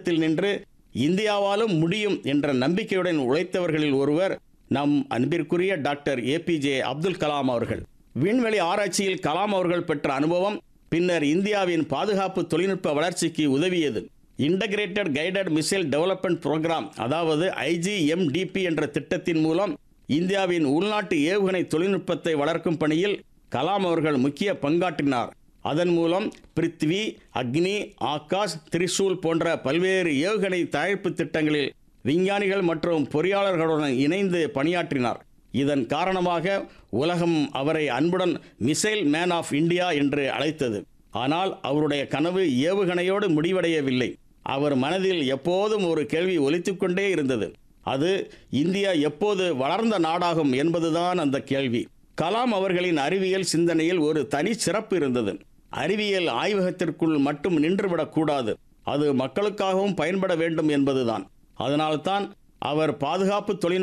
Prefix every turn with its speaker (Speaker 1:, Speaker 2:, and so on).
Speaker 1: பக்கத்தில் நின்று இந்தியாவாலும் முடியும் என்ற நம்பிக்கையுடன் உழைத்தவர்களில் ஒருவர் நம் அன்பிற்குரிய டாக்டர் ஏபிஜே அப்துல் கலாம் அவர்கள் விண்வெளி ஆராய்ச்சியில் கலாம் அவர்கள் பெற்ற அனுபவம் பின்னர் இந்தியாவின் பாதுகாப்பு தொழில்நுட்ப வளர்ச்சிக்கு உதவியது integrated guided missile development programme அதாவது ஐஜிஎம்டிபி என்ற திட்டத்தின் மூலம் இந்தியாவின் உள்நாட்டு ஏவுகணை தொழில்நுட்பத்தை வளர்க்கும் பணியில் கலாம் அவர்கள் முக்கிய பங்காற்றினார் அதன் மூலம் பிருத்வி அக்னி ஆகாஷ் திரிசூல் போன்ற பல்வேறு ஏவுகணை தயாரிப்பு திட்டங்களில் விஞ்ஞானிகள் மற்றும் பொறியாளர்களுடன் இணைந்து பணியாற்றினார் இதன் காரணமாக உலகம் அவரை அன்புடன் மிசைல் மேன் ஆஃப் இந்தியா என்று அழைத்தது ஆனால் அவருடைய கனவு ஏவுகணையோடு முடிவடையவில்லை அவர் மனதில் எப்போதும் ஒரு கேள்வி ஒலித்துக்கொண்டே இருந்தது அது இந்தியா எப்போது வளர்ந்த நாடாகும் என்பதுதான் அந்த கேள்வி கலாம் அவர்களின் அறிவியல் சிந்தனையில் ஒரு தனி சிறப்பு இருந்தது அறிவியல் ஆய்வகத்திற்குள் மட்டும் நின்றுவிடக்கூடாது அது மக்களுக்காகவும் பயன்பட வேண்டும் என்பதுதான் அதனால்தான் அவர் பாதுகாப்பு தொழில்நுட்ப